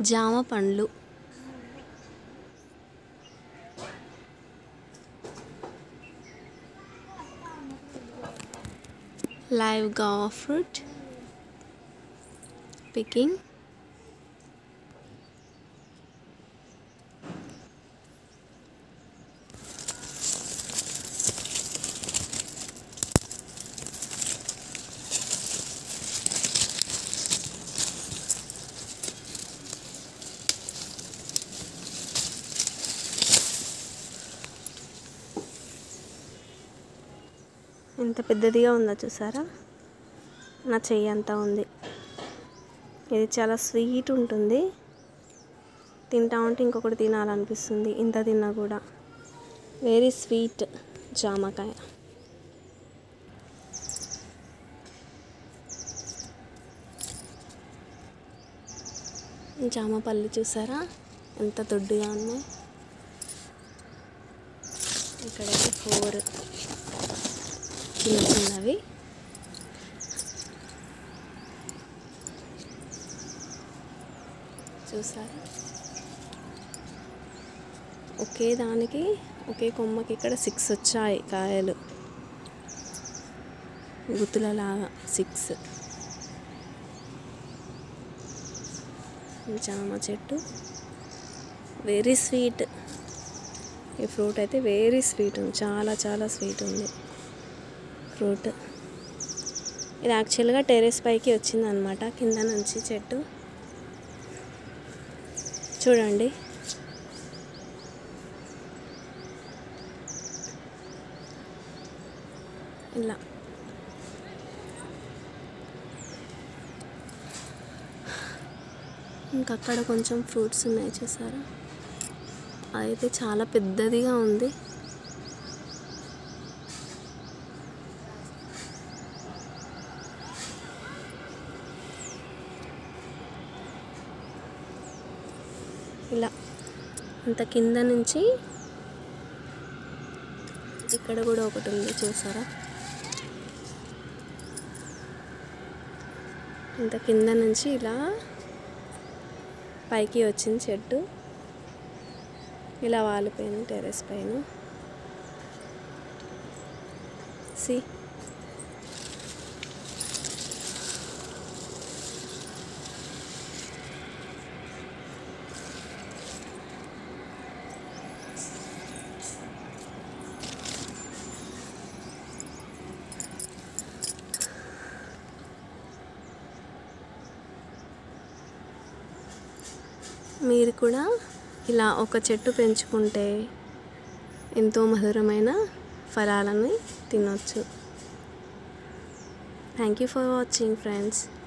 జామ పండ్లు live గావా fruit picking ఎంత పెద్దదిగా ఉందో చూసారా నా చెయ్యి అంతా ఉంది ఇది చాలా స్వీట్ ఉంటుంది తింటా ఉంటే ఇంకొకటి తినాలనిపిస్తుంది ఇంత తిన్నా కూడా వెరీ స్వీట్ జామకాయ జామ పళ్ళు చూసారా ఎంత దొడ్డుగా ఉన్నాయి ఇక్కడైతే ఫోర్ చిన్న చిన్నవి చూసారా ఒకే దానికి ఒకే కొమ్మకి ఇక్కడ సిక్స్ వచ్చాయి కాయలు గుత్తులలాగా సిక్స్ జామ చెట్టు వెరీ స్వీట్ ఈ ఫ్రూట్ అయితే వెరీ స్వీట్ ఉంది చాలా చాలా స్వీట్ ఉంది ఫ్రూట్ ఇది యాక్చువల్గా టెరెస్ పైకి వచ్చింది అనమాట కింద నుంచి చెట్టు చూడండి ఇలా ఇంకా అక్కడ కొంచెం ఫ్రూట్స్ ఉన్నాయి చూసారా అయితే చాలా పెద్దదిగా ఉంది ఇలా అంత కింద నుంచి ఇక్కడ కూడా ఒకటి ఉంది చూసారా ఇంత కింద నుంచి ఇలా పైకి వచ్చింది చెట్టు ఇలా వాలిపోయింది టెర్రస్ పైన సి మీరు కూడా ఇలా ఒక చెట్టు పెంచుకుంటే ఎంతో మధురమైన ఫలాలను తినొచ్చు thank you for watching friends